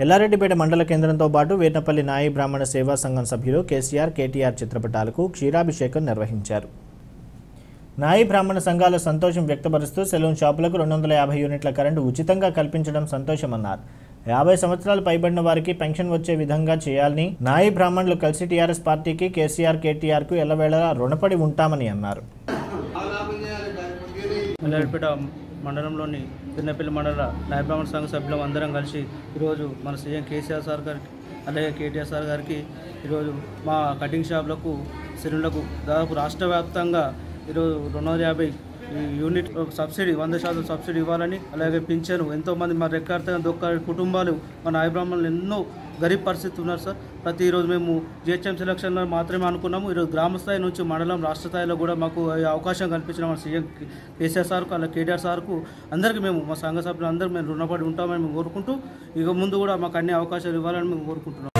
ఎల్లారెడ్డిపేట మండల కేంద్రంతో పాటు వేర్నపల్లి నాయి బ్రాహ్మణ సేవా సంఘం సభ్యులు కేసీఆర్ కేటీఆర్ చిత్రపటాలకు క్షీరాభిషేకం నిర్వహించారు నాయి బ్రాహ్మణ సంఘాల సంతోషం వ్యక్తపరుస్తూ సెలూన్ షాపులకు రెండు వందల యాభై యూనిట్ల కరెంటు ఉచితంగా కల్పించడం సంతోషమన్నారు యాభై సంవత్సరాలు పైబడిన వారికి పెన్షన్ వచ్చే విధంగా చేయాలని నాయి బ్రాహ్మణులు కలిసి టీఆర్ఎస్ పార్టీకి కేసీఆర్ కేటీఆర్కు ఎల్లవేళలా రుణపడి ఉంటామని అన్నారు మల్లారెడ్డిపేట మండలంలోని పిన్నపల్లి మండల నాయబ్రాహ్మణ సంఘ సభ్యులం అందరం కలిసి ఈరోజు మన సీఎం కేసీఆర్ సార్ గారికి అలాగే కేటీఆర్ సార్ గారికి ఈరోజు మా కటింగ్ షాపులకు సిలిండర్లకు దాదాపు రాష్ట్ర వ్యాప్తంగా ఈరోజు రెండు వందల యాభై ఈ యూనిట్ సబ్సిడీ వంద శాతం సబ్సిడీ ఇవ్వాలని అలాగే పింఛను ఎంతోమంది మా రెక్కార్త దొక్క కుటుంబాలు మన నాయబ్రాహ్మణులు ఎన్నో గరీబ్ పరిస్థితి ఉన్నారు సార్ ప్రతిరోజు మేము జిహెచ్ఎం సెలక్షన్లో మాత్రమే అనుకున్నాము ఈరోజు గ్రామ స్థాయి నుంచి మండలం రాష్ట్ర స్థాయిలో కూడా మాకు ఈ అవకాశం కల్పించిన మన సీఎం కేసీఆర్ సార్కు అలాగే కేటీఆర్ సార్కు అందరికీ మేము మా సంఘ సభ్యులు అందరూ మేము రుణపడి ఉంటామని మేము కోరుకుంటూ ఇక ముందు కూడా మాకు అన్ని అవకాశాలు ఇవ్వాలని మేము కోరుకుంటున్నాం